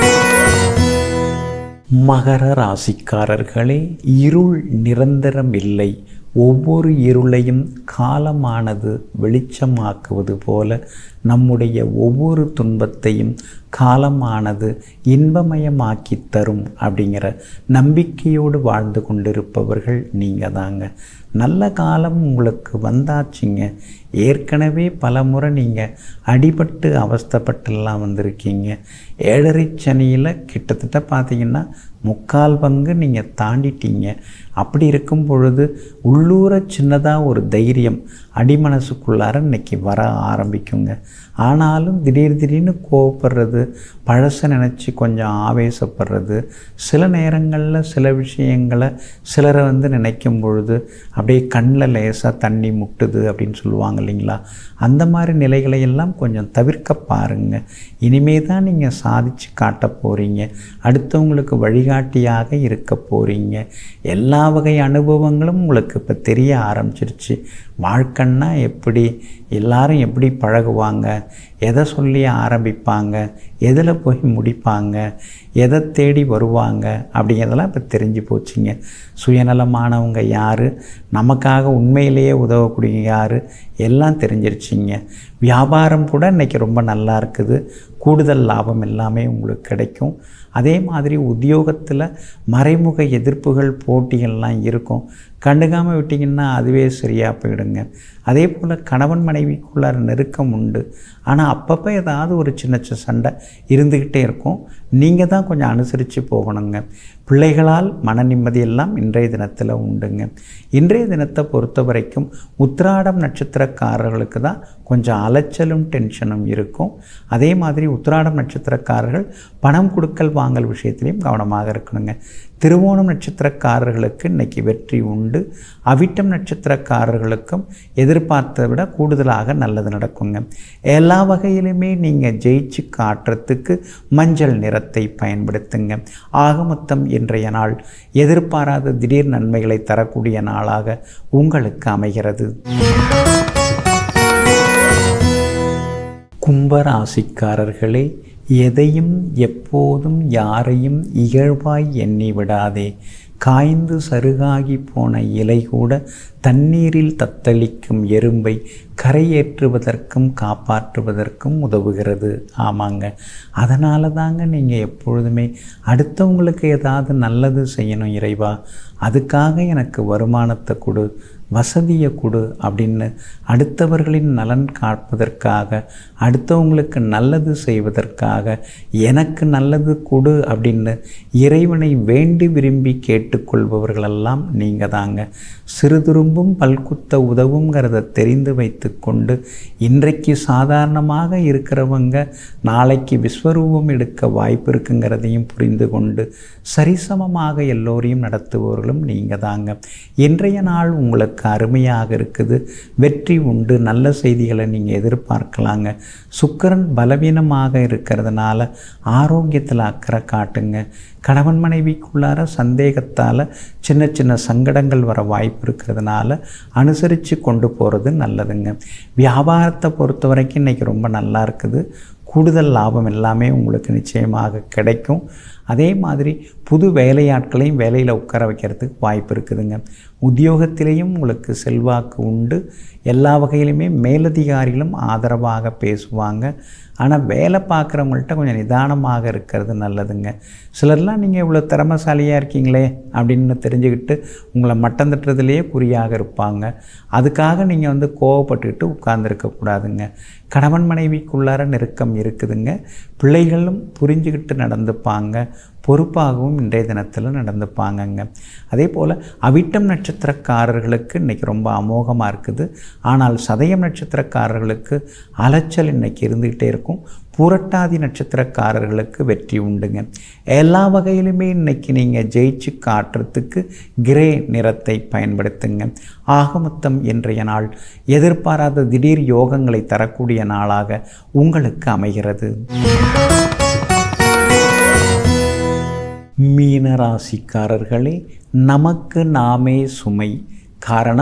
மகர ராசிக்காரர்களே இருள் நிரந்தரம் இல்லை ஒவ்வொரு இருளையும் காலமானது வெளிச்சமாக்குவது போல நம்முடைய ஒவ்வொரு துன்பத்தையும் காலமானது இன்பமயமாக்கி தரும் அப்படிங்கிற நம்பிக்கையோடு வாழ்ந்து கொண்டிருப்பவர்கள் நீங்கள் தாங்க நல்ல காலம் உங்களுக்கு வந்தாச்சுங்க ஏற்கனவே பல முறை நீங்கள் அடிபட்டு அவஸ்தைப்பட்டெல்லாம் வந்திருக்கீங்க ஏழரை சனியில் கிட்டத்தட்ட பார்த்தீங்கன்னா முக்கால் பங்கு நீங்கள் தாண்டிட்டீங்க அப்படி இருக்கும் பொழுது உள்ளூர சின்னதாக ஒரு தைரியம் அடிமனசுக்குள்ளார இன்னைக்கு வர ஆரம்பிக்குங்க ஆனாலும் திடீர் திடீர்னு கோவப்படுறது பழசை நினச்சி கொஞ்சம் ஆவேசப்படுறது சில நேரங்களில் சில விஷயங்களை சிலரை வந்து நினைக்கும் பொழுது அப்படியே கண்ணில் லேசாக தண்ணி முட்டுது அப்படின்னு சொல்லுவாங்க இல்லைங்களா அந்த மாதிரி நிலைகளை எல்லாம் கொஞ்சம் தவிர்க்க பாருங்கள் இனிமே தான் நீங்கள் சாதிச்சு காட்ட போகிறீங்க அடுத்தவங்களுக்கு வழிகாட்டியாக இருக்க போகிறீங்க எல்லா வகை அனுபவங்களும் உங்களுக்கு இப்போ தெரிய ஆரம்பிச்சிருச்சு வாழ்க்கைன்னா எப்படி எல்லாரும் எப்படி பழகுவாங்க எதை சொல்லி ஆரம்பிப்பாங்க எதில் போய் முடிப்பாங்க எதை தேடி வருவாங்க அப்படிங்கிறதெல்லாம் இப்போ தெரிஞ்சு போச்சுங்க சுயநலமானவங்க யார் நமக்காக உண்மையிலேயே உதவக்கூடிய யார் எல்லாம் தெரிஞ்சிருச்சிங்க வியாபாரம் கூட இன்றைக்கி ரொம்ப நல்லா இருக்குது கூடுதல் லாபம் எல்லாமே உங்களுக்கு கிடைக்கும் அதே மாதிரி உத்தியோகத்தில் மறைமுக எதிர்ப்புகள் போட்டிகள்லாம் இருக்கும் கண்டுக்காமல் விட்டிங்கன்னா அதுவே சரியாக போயிடுங்க அதே போல் கணவன் மனைவிக்குள்ளார நெருக்கம் உண்டு ஆனால் அப்பப்போ ஏதாவது ஒரு சின்ன சின்ன சண்டை இருந்துக்கிட்டே இருக்கும் நீங்கள் தான் கொஞ்சம் அனுசரித்து போகணுங்க பிள்ளைகளால் மன நிம்மதியெல்லாம் இன்றைய தினத்தில் உண்டுங்க இன்றைய தினத்தை பொறுத்த வரைக்கும் உத்திராடம் நட்சத்திரக்காரர்களுக்கு தான் கொஞ்சம் அலைச்சலும் டென்ஷனும் இருக்கும் அதே மாதிரி உத்திராடம் நட்சத்திரக்காரர்கள் பணம் கொடுக்கல் வாங்கல் விஷயத்திலையும் கவனமாக இருக்கணுங்க திருவோணம் நட்சத்திரக்காரர்களுக்கு இன்னைக்கு வெற்றி உண்டு அவிட்டம் நட்சத்திரக்காரர்களுக்கும் எதிர்பார்த்ததை விட கூடுதலாக நல்லது நடக்குங்க எல்லா வகையிலுமே நீங்கள் ஜெயிச்சு காட்டுறதுக்கு மஞ்சள் நிறத்தை பயன்படுத்துங்க ஆக மொத்தம் இன்றைய நாள் எதிர்பாராத திடீர் நன்மைகளை தரக்கூடிய நாளாக உங்களுக்கு அமைகிறது கும்பராசிக்காரர்களே எதையும் எப்போதும் யாரையும் இகழ்வாய் எண்ணி விடாதே காய்ந்து சருகாகி போன இலை கூட தண்ணீரில் தத்தளிக்கும் எறும்பை கரையேற்றுவதற்கும் காப்பாற்றுவதற்கும் உதவுகிறது ஆமாங்க அதனால தாங்க நீங்கள் எப்பொழுதுமே அடுத்தவங்களுக்கு ஏதாவது நல்லது செய்யணும் இறைவா அதுக்காக எனக்கு வருமானத்தை கொடு வசதியை கொடு அப்படின்னு அடுத்தவர்களின் நலன் காப்பதற்காக அடுத்தவங்களுக்கு நல்லது செய்வதற்காக எனக்கு நல்லது கொடு அப்படின்னு இறைவனை வேண்டி விரும்பி கேட்டுக்கொள்பவர்களெல்லாம் நீங்கள் தாங்க சிறு துரும்பும் பல்குத்த உதவுங்கிறத தெரிந்து வைத்து கொண்டு இன்றைக்கு சாதாரணமாக இருக்கிறவங்க நாளைக்கு விஸ்வரூபம் எடுக்க வாய்ப்பு இருக்குங்கிறதையும் புரிந்து கொண்டு சரிசமமாக எல்லோரையும் நடத்துபவர்களும் நீங்கள் தாங்க இன்றைய நாள் உங்களுக்கு அருமையாக இருக்குது வெற்றி உண்டு நல்ல செய்திகளை நீங்கள் எதிர்பார்க்கலாங்க சுக்கரன் பலவீனமாக இருக்கிறதுனால ஆரோக்கியத்தில் அக்கறை காட்டுங்க கணவன் மனைவிக்குள்ளார சந்தேகத்தால் சின்ன சின்ன சங்கடங்கள் வர வாய்ப்பு இருக்கிறதுனால அனுசரித்து கொண்டு போகிறது நல்லதுங்க வியாபாரத்தை பொறுத்த வரைக்கும் இன்றைக்கி ரொம்ப நல்லா இருக்குது கூடுதல் லாபம் எல்லாமே உங்களுக்கு நிச்சயமாக கிடைக்கும் அதே மாதிரி புது வேலையாட்களையும் வேலையில் உட்கார வைக்கிறதுக்கு வாய்ப்பு இருக்குதுங்க உத்தியோகத்திலேயும் உங்களுக்கு செல்வாக்கு உண்டு எல்லா வகையிலுமே மேலதிகாரிகளும் ஆதரவாக பேசுவாங்க ஆனால் வேலை பார்க்குறவங்கள்ட்ட கொஞ்சம் நிதானமாக இருக்கிறது நல்லதுங்க சிலர்லாம் நீங்கள் இவ்வளோ திறமசாலியாக இருக்கீங்களே அப்படின்னு தெரிஞ்சுக்கிட்டு உங்களை மட்டம் தட்டுறதுலேயே குறியாக இருப்பாங்க அதுக்காக நீங்கள் வந்து கோவப்பட்டுக்கிட்டு உட்கார்ந்துருக்கக்கூடாதுங்க கணவன் மனைவிக்குள்ளார நெருக்கம் இருக்குதுங்க பிள்ளைகளும் புரிஞ்சுக்கிட்டு நடந்துப்பாங்க பொறுப்பாகவும் இன்றைய தினத்தில் நடந்துப்பாங்கங்க அதே போல் அவிட்டம் நட்சத்திரக்காரர்களுக்கு இன்றைக்கி ரொம்ப அமோகமாக இருக்குது ஆனால் சதயம் நட்சத்திரக்காரர்களுக்கு அலைச்சல் இன்றைக்கி இருந்துக்கிட்டே இருக்கும் பூரட்டாதி நட்சத்திரக்காரர்களுக்கு வெற்றி உண்டுங்க எல்லா வகையிலுமே இன்றைக்கி நீங்கள் ஜெயிச்சு காட்டுறதுக்கு கிரே நிறத்தை பயன்படுத்துங்க ஆக மொத்தம் இன்றைய நாள் எதிர்பாராத திடீர் யோகங்களை தரக்கூடிய நாளாக உங்களுக்கு அமைகிறது மீனராசிக்காரர்களே நமக்கு நாமே சுமை காரணம்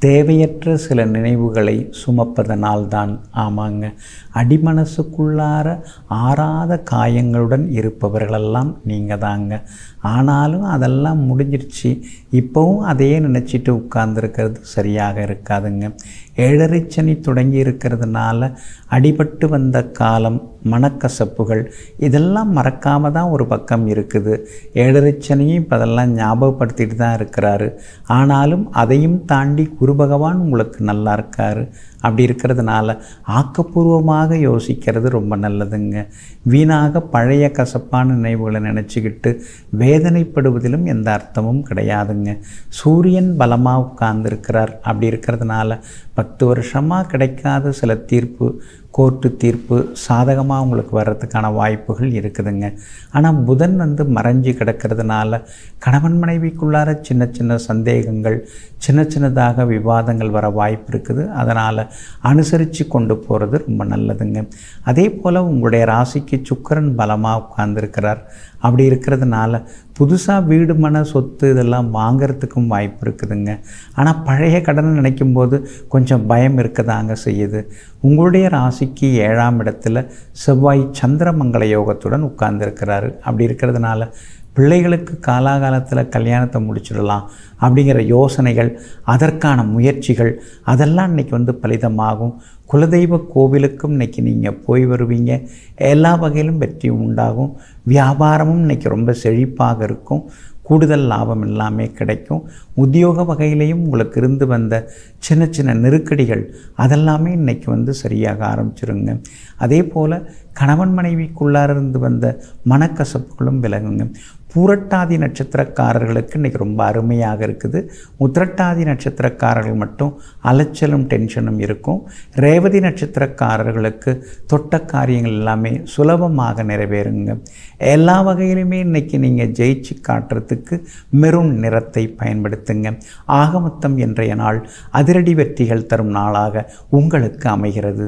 தேவையற்ற சில நினைவுகளை சுமப்பதனால்தான் ஆமாங்க அடிமனசுக்குள்ளார ஆறாத காயங்களுடன் இருப்பவர்களெல்லாம் நீங்கள் தாங்க ஆனாலும் அதெல்லாம் முடிஞ்சிருச்சு இப்போவும் அதையே நினச்சிட்டு உட்கார்ந்துருக்கிறது சரியாக இருக்காதுங்க ஏழரை சனி தொடங்கி இருக்கிறதுனால அடிபட்டு வந்த காலம் மனக்கசப்புகள் இதெல்லாம் மறக்காம தான் ஒரு பக்கம் இருக்குது ஏழரை சனியும் இப்போ அதெல்லாம் ஞாபகப்படுத்திட்டு தான் இருக்கிறாரு ஆனாலும் அதையும் தாண்டி குரு பகவான் உங்களுக்கு நல்லா இருக்காரு அப்படி இருக்கிறதுனால ஆக்கப்பூர்வமாக யோசிக்கிறது ரொம்ப நல்லதுங்க வீணாக பழைய கசப்பான நினைவுகளை நினச்சிக்கிட்டு வேதனைப்படுவதிலும் எந்த அர்த்தமும் கிடையாதுங்க சூரியன் பலமாக உட்கார்ந்துருக்கிறார் அப்படி இருக்கிறதுனால பத்து வருஷமாக கிடைக்காத சில தீர்ப்பு கோர்ட்டு தீர்ப்பு சாதகமாக உங்களுக்கு வர்றதுக்கான வாய்ப்புகள் இருக்குதுங்க ஆனால் புதன் வந்து மறைஞ்சு கிடக்கிறதுனால கணவன் மனைவிக்குள்ளார சின்ன சின்ன சந்தேகங்கள் சின்ன சின்னதாக விவாதங்கள் வர வாய்ப்பு இருக்குது அதனால் அனுசரித்து கொண்டு போகிறது ரொம்ப நல்லதுங்க அதே போல் உங்களுடைய ராசிக்கு சுக்கரன் பலமாக உட்கார்ந்துருக்கிறார் அப்படி இருக்கிறதுனால புதுசாக வீடு மன சொத்து இதெல்லாம் வாங்கிறதுக்கும் வாய்ப்பு இருக்குதுங்க ஆனால் பழைய கடனை நினைக்கும் போது கொஞ்சம் பயம் இருக்கதாங்க செய்யுது உங்களுடைய ராசிக்கு ஏழாம் இடத்துல செவ்வாய் சந்திரமங்கல யோகத்துடன் உட்கார்ந்துருக்கிறாரு அப்படி இருக்கிறதுனால பிள்ளைகளுக்கு காலாகாலத்தில் கல்யாணத்தை முடிச்சிடலாம் அப்படிங்கிற யோசனைகள் அதற்கான முயற்சிகள் அதெல்லாம் இன்றைக்கி வந்து பலிதமாகும் குலதெய்வ கோவிலுக்கும் இன்றைக்கி நீங்கள் போய் வருவீங்க எல்லா வகையிலும் வெற்றி உண்டாகும் வியாபாரமும் இன்றைக்கி ரொம்ப செழிப்பாக இருக்கும் கூடுதல் லாபம் எல்லாமே கிடைக்கும் உத்தியோக வகையிலையும் உங்களுக்கு இருந்து வந்த சின்ன சின்ன நெருக்கடிகள் அதெல்லாமே இன்றைக்கி வந்து சரியாக ஆரம்பிச்சிருங்க அதே போல் கணவன் மனைவிக்குள்ளார இருந்து வந்த மனக்கசப்புகளும் விலகுங்க பூரட்டாதி நட்சத்திரக்காரர்களுக்கு இன்றைக்கி ரொம்ப அருமையாக இருக்குது உத்திரட்டாதி நட்சத்திரக்காரர்கள் மட்டும் அலைச்சலும் டென்ஷனும் இருக்கும் ரேவதி நட்சத்திரக்காரர்களுக்கு தொட்ட காரியங்கள் எல்லாமே சுலபமாக நிறைவேறுங்க எல்லா வகையிலுமே இன்றைக்கி நீங்கள் ஜெயிச்சு காட்டுறதுக்கு மெரூன் நிறத்தை பயன்படுத்துங்க ஆகமொத்தம் இன்றைய நாள் அதிரடி வெற்றிகள் தரும் நாளாக உங்களுக்கு அமைகிறது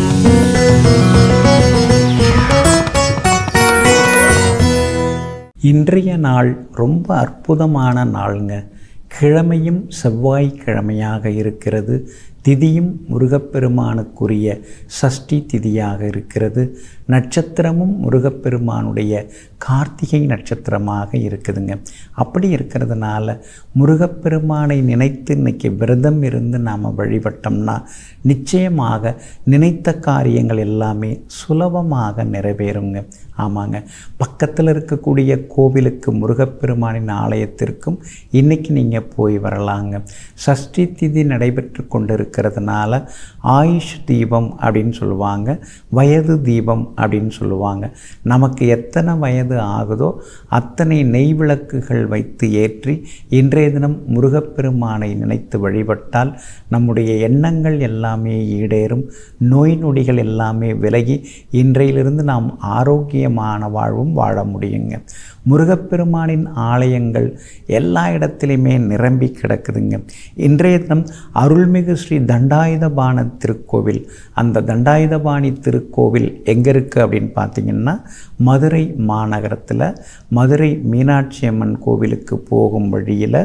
இன்றைய நாள் ரொம்ப அற்புதமான நாளுங்க கிழமையும் செவ்வாய்க்கிழமையாக இருக்கிறது திதியும் முருகப்பெருமானுக்குரிய சஷ்டி திதியாக இருக்கிறது நட்சத்திரமும் முருகப்பெருமானுடைய கார்த்திகை நட்சத்திரமாக இருக்குதுங்க அப்படி இருக்கிறதுனால முருகப்பெருமானை நினைத்து இன்னைக்கு விரதம் இருந்து நாம் வழிபட்டோம்னா நிச்சயமாக நினைத்த காரியங்கள் எல்லாமே சுலபமாக நிறைவேறுங்க ஆமாங்க பக்கத்தில் இருக்கக்கூடிய கோவிலுக்கு முருகப்பெருமானின் ஆலயத்திற்கும் இன்றைக்கி நீங்கள் போய் வரலாங்க சஷ்டி திதி நடைபெற்று கொண்டிருக்கிறதுனால ஆயுஷ் தீபம் அப்படின்னு சொல்லுவாங்க வயது தீபம் அப்படின்னு சொல்லுவாங்க நமக்கு எத்தனை வயது ஆகுதோ அத்தனை நெய் விளக்குகள் வைத்து ஏற்றி இன்றைய தினம் முருகப்பெருமானை நினைத்து வழிபட்டால் நம்முடைய எண்ணங்கள் எல்லாமே ஈடேறும் நோய் நொடிகள் எல்லாமே விலகி இன்றையிலிருந்து நாம் ஆரோக்கியமான வாழ்வும் வாழ முடியுங்க முருகப்பெருமானின் ஆலயங்கள் எல்லா இடத்துலையுமே நிரம்பி கிடக்குதுங்க இன்றைய தினம் அருள்மிகு ஸ்ரீ தண்டாயுதபாண திருக்கோவில் அந்த தண்டாயுதபாணி திருக்கோவில் எங்கே இருக்குது அப்படின்னு பார்த்தீங்கன்னா மதுரை மாநகரத்தில் மதுரை மீனாட்சி அம்மன் கோவிலுக்கு போகும் வழியில்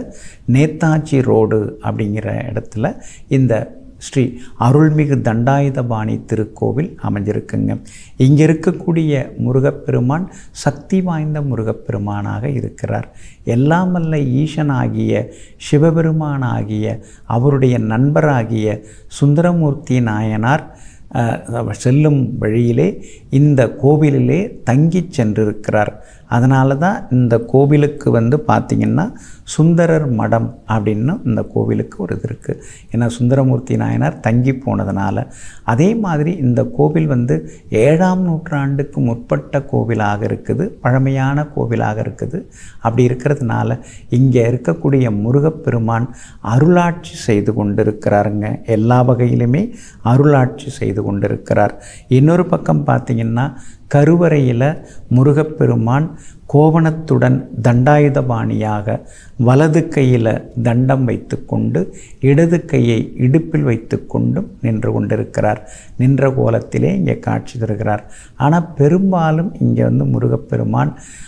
நேதாஜி ரோடு அப்படிங்கிற இடத்துல இந்த ஸ்ரீ அருள்மிகு தண்டாயுதபாணி திருக்கோவில் அமைஞ்சிருக்குங்க இங்கே இருக்கக்கூடிய முருகப்பெருமான் சக்தி வாய்ந்த முருகப்பெருமானாக இருக்கிறார் எல்லாம் வல்ல ஈசனாகிய சிவபெருமானாகிய அவருடைய நண்பராகிய சுந்தரமூர்த்தி நாயனார் அஹ், செல்லும் வழியிலே இந்த கோவிலிலே தங்கி சென்றிருக்கிறார் அதனால தான் இந்த கோவிலுக்கு வந்து பார்த்திங்கன்னா சுந்தரர் மடம் அப்படின்னு இந்த கோவிலுக்கு ஒரு இது இருக்குது ஏன்னா சுந்தரமூர்த்தி நாயனார் தங்கி போனதுனால அதே மாதிரி இந்த கோவில் வந்து ஏழாம் நூற்றாண்டுக்கு முற்பட்ட கோவிலாக இருக்குது பழமையான கோவிலாக இருக்குது அப்படி இருக்கிறதுனால இங்கே இருக்கக்கூடிய முருகப்பெருமான் அருளாட்சி செய்து கொண்டிருக்கிறாருங்க எல்லா வகையிலுமே அருளாட்சி செய்து கொண்டிருக்கிறார் இன்னொரு பக்கம் பார்த்தீங்கன்னா கருவறையில் முருகப்பெருமான் கோவணத்துடன் தண்டாயுதபாணியாக வலது கையில் தண்டம் வைத்துக்கொண்டு இடது கையை இடுப்பில் வைத்துக்கொண்டும் நின்று கொண்டிருக்கிறார் நின்ற கோலத்திலே இங்கே காட்சி தருகிறார் ஆனால் பெரும்பாலும் இங்கே வந்து முருகப்பெருமான்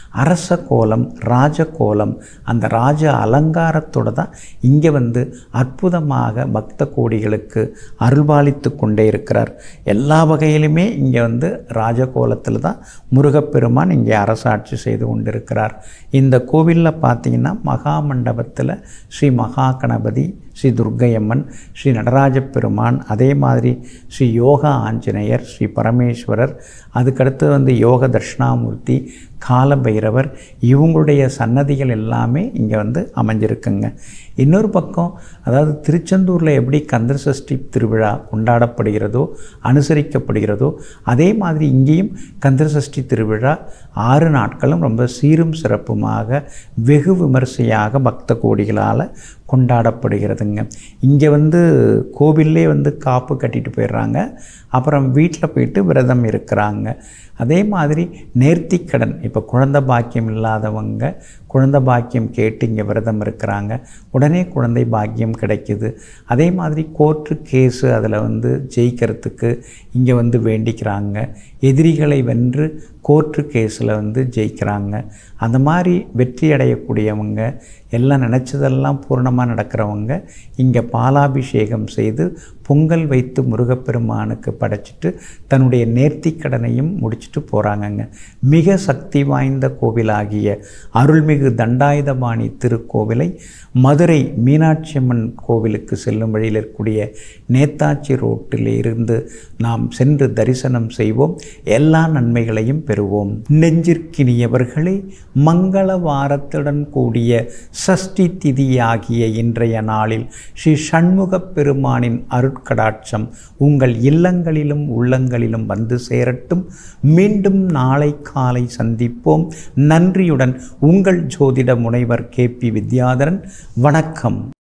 அரச கோலம் ராஜ கோலம் அந்த ராஜ அலங்காரத்தோடு தான் இங்கே வந்து அற்புதமாக பக்த கோடிகளுக்கு அருள்பாலித்து கொண்டே இருக்கிறார் எல்லா வகையிலுமே இங்கே வந்து ராஜகோலத்தில் தான் முருகப்பெருமான் இங்கே அரசாட்சி செய்து கொண்டிருக்கிறார் இந்த கோவிலில் பார்த்தீங்கன்னா மகா மண்டபத்தில் ஸ்ரீ மகா கணபதி ஸ்ரீ துர்க்கையம்மன் ஸ்ரீ நடராஜ பெருமான் அதே மாதிரி ஸ்ரீ யோகா ஆஞ்சநேயர் ஸ்ரீ பரமேஸ்வரர் அதுக்கடுத்து வந்து யோக தட்சிணாமூர்த்தி காலபைரவர் இவங்களுடைய சன்னதிகள் எல்லாமே இங்கே வந்து அமைஞ்சிருக்குங்க இன்னொரு பக்கம் அதாவது திருச்செந்தூரில் எப்படி கந்தர் சஷ்டி திருவிழா கொண்டாடப்படுகிறதோ அனுசரிக்கப்படுகிறதோ அதே மாதிரி இங்கேயும் கந்தர் சஷ்டி திருவிழா ஆறு நாட்களும் ரொம்ப சீரும் சிறப்புமாக வெகு விமரிசையாக பக்த கோடிகளால் கொண்டாடப்படுகிறதுங்க இங்கே வந்து கோவில்லே வந்து காப்பு கட்டிட்டு போயிடுறாங்க அப்புறம் வீட்டில் போயிட்டு விரதம் இருக்கிறாங்க அதே மாதிரி நேர்த்திக்கடன் இப்போ குழந்தை பாக்கியம் இல்லாதவங்க குழந்தை பாக்கியம் கேட்டு இங்கே விரதம் இருக்கிறாங்க உடனே குழந்தை பாக்கியம் கிடைக்குது அதே மாதிரி கோர்ட்டு கேஸு அதில் வந்து ஜெயிக்கிறதுக்கு இங்கே வந்து வேண்டிக்கிறாங்க எதிரிகளை வென்று கோர்ட்டு கேஸில் வந்து ஜெயிக்கிறாங்க அந்த மாதிரி வெற்றி அடையக்கூடியவங்க எல்லாம் நினச்சதெல்லாம் பூர்ணமாக நடக்கிறவங்க இங்கே பாலாபிஷேகம் செய்து பொங்கல் வைத்து முருகப்பெருமானுக்கு படைச்சிட்டு தன்னுடைய நேர்த்திக் கடனையும் முடிச்சுட்டு போகிறாங்கங்க மிக சக்தி வாய்ந்த கோவிலாகிய அருள்மிகு தண்டாயுதபாணி திருக்கோவிலை மதுரை மீனாட்சி அம்மன் கோவிலுக்கு செல்லும் வழியில் இருக்கக்கூடிய நேதாச்சி ரோட்டில் இருந்து நாம் சென்று தரிசனம் செய்வோம் எல்லா நன்மைகளையும் பெறுவோம் நெஞ்சிற்கினியவர்களே மங்கள வாரத்துடன் கூடிய சஷ்டி திதியாகிய இன்றைய நாளில் ஸ்ரீ சண்முகப் பெருமானின் அருட்கடாட்சம் உங்கள் இல்லங்களிலும் உள்ளங்களிலும் வந்து சேரட்டும் மீண்டும் நாளை காலை சந்திப்போம் நன்றியுடன் உங்கள் ஜோதிட முனைவர் கே பி வித்யாதரன் வணக்கம்